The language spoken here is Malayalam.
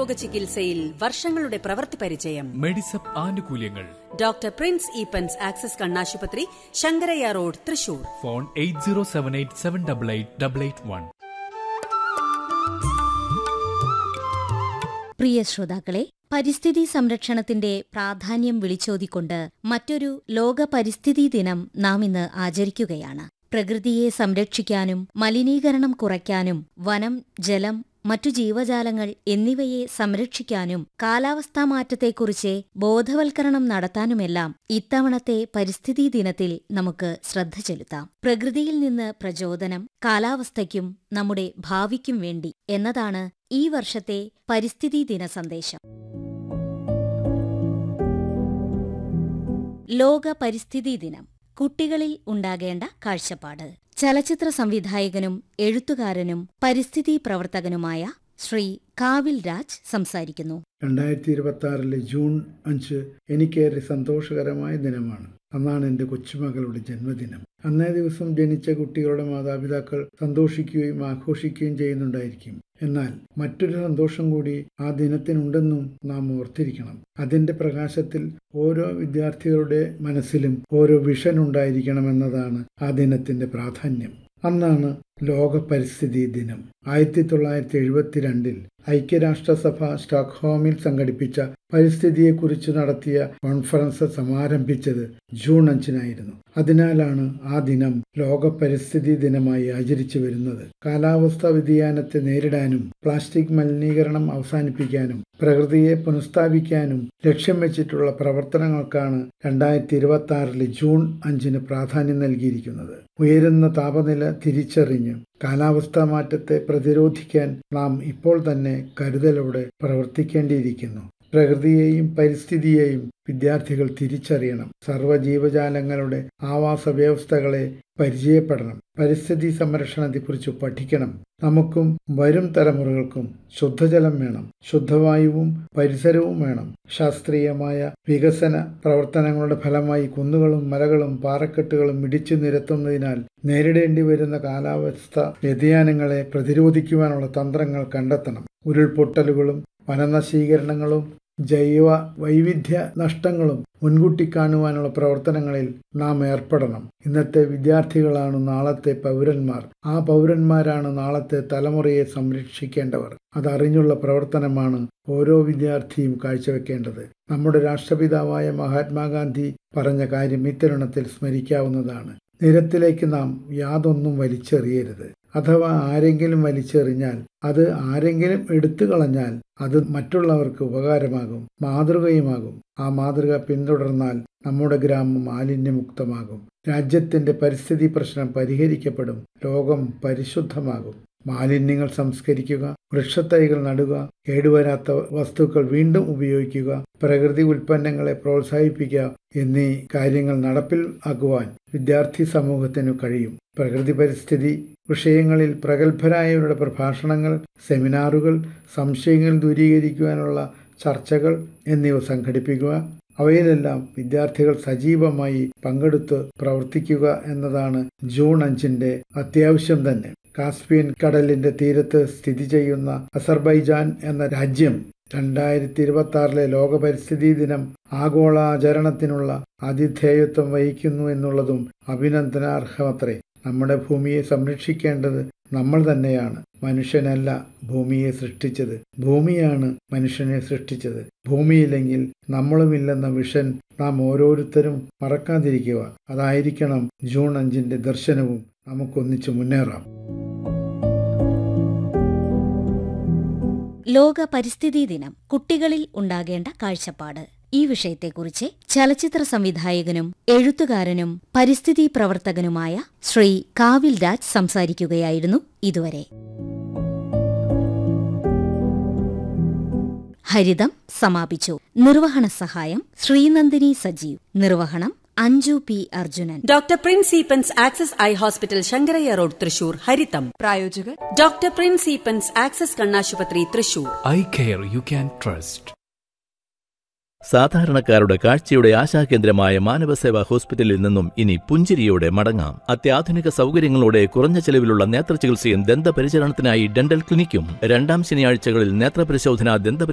നേത്രരോഗ ചികിത്സയിൽ വർഷങ്ങളുടെ പ്രവൃത്തി പരിചയം മെഡിസപ്പ് ആനുകൂല്യങ്ങൾ ഡോക്ടർ പ്രിൻസ് ഈപ്പൻസ് ആക്സസ് കണ്ണാശുപത്രി Sankaraiah road Thrissur phone eight zero seven eight seven double eight double eight one പ്രിയ ശ്രോതാക്കളെ പരിസ്ഥിതി സംരക്ഷണത്തിന്റെ പ്രാധാന്യം വിളിച്ചോതിക്കൊണ്ട് മറ്റൊരു ലോക പരിസ്ഥിതി ദിനം നാം ഇന്ന് ആചരിക്കുകയാണ് പ്രകൃതിയെ സംരക്ഷിക്കാനും മലിനീകരണം കുറയ്ക്കാനും വനം ജലം മറ്റു ജീവജാലങ്ങൾ എന്നിവയെ സംരക്ഷിക്കാനും കാലാവസ്ഥാ മാറ്റത്തെക്കുറിച്ച് ബോധവൽക്കരണം നടത്താനുമെല്ലാം ഇത്തവണത്തെ പരിസ്ഥിതി ദിനത്തിൽ നമുക്ക് ശ്രദ്ധ ചെലുത്താം പ്രകൃതിയിൽ നിന്ന് പ്രചോദനം കാലാവസ്ഥയ്ക്കും നമ്മുടെ ഭാവിക്കും വേണ്ടി എന്നതാണ് ഈ വർഷത്തെ പരിസ്ഥിതി ദിന സന്ദേശം ലോക പരിസ്ഥിതി ദിനം കുട്ടികളിൽ ഉണ്ടാകേണ്ട കാഴ്ചപ്പാട് ചലച്ചിത്ര സംവിധായകനും എഴുത്തുകാരനും പരിസ്ഥിതി പ്രവർത്തകനുമായ ശ്രീ കാവിൽ രാജ് സംസാരിക്കുന്നു രണ്ടായിരത്തി ഇരുപത്തി ആറിലെ ജൂൺ അഞ്ച് എനിക്കേറെ സന്തോഷകരമായ ദിനമാണ് അന്നാണ് എൻ്റെ കൊച്ചുമകളുടെ ജന്മദിനം അന്നേ ദിവസം ജനിച്ച കുട്ടികളുടെ മാതാപിതാക്കൾ സന്തോഷിക്കുകയും ആഘോഷിക്കുകയും ചെയ്യുന്നുണ്ടായിരിക്കും എന്നാൽ മറ്റൊരു സന്തോഷം കൂടി ആ ദിനത്തിനുണ്ടെന്നും നാം ഓർത്തിരിക്കണം അതിൻ്റെ പ്രകാശത്തിൽ ഓരോ വിദ്യാർത്ഥികളുടെ മനസ്സിലും ഓരോ വിഷൻ ഉണ്ടായിരിക്കണമെന്നതാണ് ആ ദിനത്തിൻ്റെ പ്രാധാന്യം അന്നാണ് ലോക പരിസ്ഥിതി ദിനം ആയിരത്തി തൊള്ളായിരത്തി എഴുപത്തിരണ്ടിൽ ഐക്യരാഷ്ട്രസഭ സ്റ്റോക്ക്ഹോമിൽ സംഘടിപ്പിച്ച പരിസ്ഥിതിയെക്കുറിച്ച് നടത്തിയ കോൺഫറൻസ് സമാരംഭിച്ചത് ജൂൺ അഞ്ചിനായിരുന്നു അതിനാലാണ് ആ ദിനം ലോക പരിസ്ഥിതി ദിനമായി ആചരിച്ചു വരുന്നത് കാലാവസ്ഥാ വ്യതിയാനത്തെ നേരിടാനും പ്ലാസ്റ്റിക് മലിനീകരണം അവസാനിപ്പിക്കാനും പ്രകൃതിയെ പുനഃസ്ഥാപിക്കാനും ലക്ഷ്യം വെച്ചിട്ടുള്ള പ്രവർത്തനങ്ങൾക്കാണ് രണ്ടായിരത്തി ഇരുപത്തി ആറിലെ ജൂൺ അഞ്ചിന് പ്രാധാന്യം നൽകിയിരിക്കുന്നത് ഉയരുന്ന താപനില തിരിച്ചറിഞ്ഞ് കാലാവസ്ഥാ മാറ്റത്തെ പ്രതിരോധിക്കാൻ നാം ഇപ്പോൾ തന്നെ കരുതലോടെ പ്രവർത്തിക്കേണ്ടിയിരിക്കുന്നു പ്രകൃതിയെയും പരിസ്ഥിതിയെയും വിദ്യാർത്ഥികൾ തിരിച്ചറിയണം സർവ്വജീവജാലങ്ങളുടെ ആവാസ വ്യവസ്ഥകളെ പരിചയപ്പെടണം പരിസ്ഥിതി സംരക്ഷണത്തെക്കുറിച്ച് പഠിക്കണം നമുക്കും വരും തലമുറകൾക്കും ശുദ്ധജലം വേണം ശുദ്ധവായുവും പരിസരവും വേണം ശാസ്ത്രീയമായ വികസന പ്രവർത്തനങ്ങളുടെ ഫലമായി കുന്നുകളും മലകളും പാറക്കെട്ടുകളും ഇടിച്ചു നിരത്തുന്നതിനാൽ നേരിടേണ്ടി വരുന്ന കാലാവസ്ഥ വ്യതിയാനങ്ങളെ പ്രതിരോധിക്കുവാനുള്ള തന്ത്രങ്ങൾ കണ്ടെത്തണം ഉരുൾപൊട്ടലുകളും വനനശീകരണങ്ങളും ജൈവ വൈവിധ്യ നഷ്ടങ്ങളും മുൻകൂട്ടി കാണുവാനുള്ള പ്രവർത്തനങ്ങളിൽ നാം ഏർപ്പെടണം ഇന്നത്തെ വിദ്യാർത്ഥികളാണ് നാളത്തെ പൗരന്മാർ ആ പൗരന്മാരാണ് നാളത്തെ തലമുറയെ സംരക്ഷിക്കേണ്ടവർ അതറിഞ്ഞുള്ള പ്രവർത്തനമാണ് ഓരോ വിദ്യാർത്ഥിയും കാഴ്ചവെക്കേണ്ടത് നമ്മുടെ രാഷ്ട്രപിതാവായ മഹാത്മാഗാന്ധി പറഞ്ഞ കാര്യം ഇത്തരുണത്തിൽ സ്മരിക്കാവുന്നതാണ് നിരത്തിലേക്ക് നാം യാതൊന്നും വലിച്ചെറിയരുത് അഥവാ ആരെങ്കിലും വലിച്ചെറിഞ്ഞാൽ അത് ആരെങ്കിലും എടുത്തു കളഞ്ഞാൽ അത് മറ്റുള്ളവർക്ക് ഉപകാരമാകും മാതൃകയുമാകും ആ മാതൃക പിന്തുടർന്നാൽ നമ്മുടെ ഗ്രാമം മാലിന്യമുക്തമാകും രാജ്യത്തിന്റെ പരിസ്ഥിതി പ്രശ്നം പരിഹരിക്കപ്പെടും ലോകം പരിശുദ്ധമാകും മാലിന്യങ്ങൾ സംസ്കരിക്കുക വൃക്ഷത്തൈകൾ നടുക കേടുവരാത്ത വസ്തുക്കൾ വീണ്ടും ഉപയോഗിക്കുക പ്രകൃതി ഉൽപ്പന്നങ്ങളെ പ്രോത്സാഹിപ്പിക്കുക എന്നീ കാര്യങ്ങൾ നടപ്പിൽ ആക്കുവാൻ വിദ്യാർത്ഥി സമൂഹത്തിനു കഴിയും പ്രകൃതി പരിസ്ഥിതി വിഷയങ്ങളിൽ പ്രഗത്ഭരായവരുടെ പ്രഭാഷണങ്ങൾ സെമിനാറുകൾ സംശയങ്ങൾ ദൂരീകരിക്കുവാനുള്ള ചർച്ചകൾ എന്നിവ സംഘടിപ്പിക്കുക അവയിലെല്ലാം വിദ്യാർത്ഥികൾ സജീവമായി പങ്കെടുത്ത് പ്രവർത്തിക്കുക എന്നതാണ് ജൂൺ അഞ്ചിന്റെ അത്യാവശ്യം തന്നെ കാസ്പിയൻ കടലിന്റെ തീരത്ത് സ്ഥിതി ചെയ്യുന്ന അസർബൈജാൻ എന്ന രാജ്യം രണ്ടായിരത്തി ഇരുപത്തി ആറിലെ ലോക പരിസ്ഥിതി ദിനം ആഗോളാചരണത്തിനുള്ള ആതിഥേയത്വം വഹിക്കുന്നു എന്നുള്ളതും അഭിനന്ദനാർഹമത്രേ നമ്മുടെ ഭൂമിയെ സംരക്ഷിക്കേണ്ടത് നമ്മൾ തന്നെയാണ് മനുഷ്യനല്ല ഭൂമിയെ സൃഷ്ടിച്ചത് ഭൂമിയാണ് മനുഷ്യനെ സൃഷ്ടിച്ചത് ഭൂമിയില്ലെങ്കിൽ നമ്മളുമില്ലെന്ന വിഷൻ നാം ഓരോരുത്തരും മറക്കാതിരിക്കുക അതായിരിക്കണം ജൂൺ അഞ്ചിന്റെ ദർശനവും നമുക്കൊന്നിച്ചു മുന്നേറാം ലോക പരിസ്ഥിതി ദിനം കുട്ടികളിൽ ഉണ്ടാകേണ്ട കാഴ്ചപ്പാട് ഈ വിഷയത്തെക്കുറിച്ച് ചലച്ചിത്ര സംവിധായകനും എഴുത്തുകാരനും പരിസ്ഥിതി പ്രവർത്തകനുമായ ശ്രീ കാവിൽ രാജ് സംസാരിക്കുകയായിരുന്നു ഇതുവരെ ഹരിതം സമാപിച്ചു നിർവഹണ സഹായം ശ്രീനന്ദിനി സജീവ് നിർവഹണം Anju P Arjunan doctor Prince Eappen's Access eye hospital Sankaraiah road Thrissur ഹരിതം പ്രായോജകർ ഡോക്ടർ പ്രിൻസ് ഈപ്പൻസ് ആക്സസ് കണ്ണാശുപത്രി Thrissur eye care you can trust സാധാരണക്കാരുടെ കാഴ്ചയുടെ ആശാകേന്ദ്രമായ മാനവസേവാ ഹോസ്പിറ്റലിൽ നിന്നും ഇനി പുഞ്ചിരിയോടെ മടങ്ങാം അത്യാധുനിക സൗകര്യങ്ങളോടെ കുറഞ്ഞ ചെലവിലുള്ള നേത്രചികിത്സയും ദന്തപരിചരണത്തിനായി ഡെന്റൽ ക്ലിനിക്കും രണ്ടാം ശനിയാഴ്ചകളിൽ നേത്രപരിശോധന ദന്ത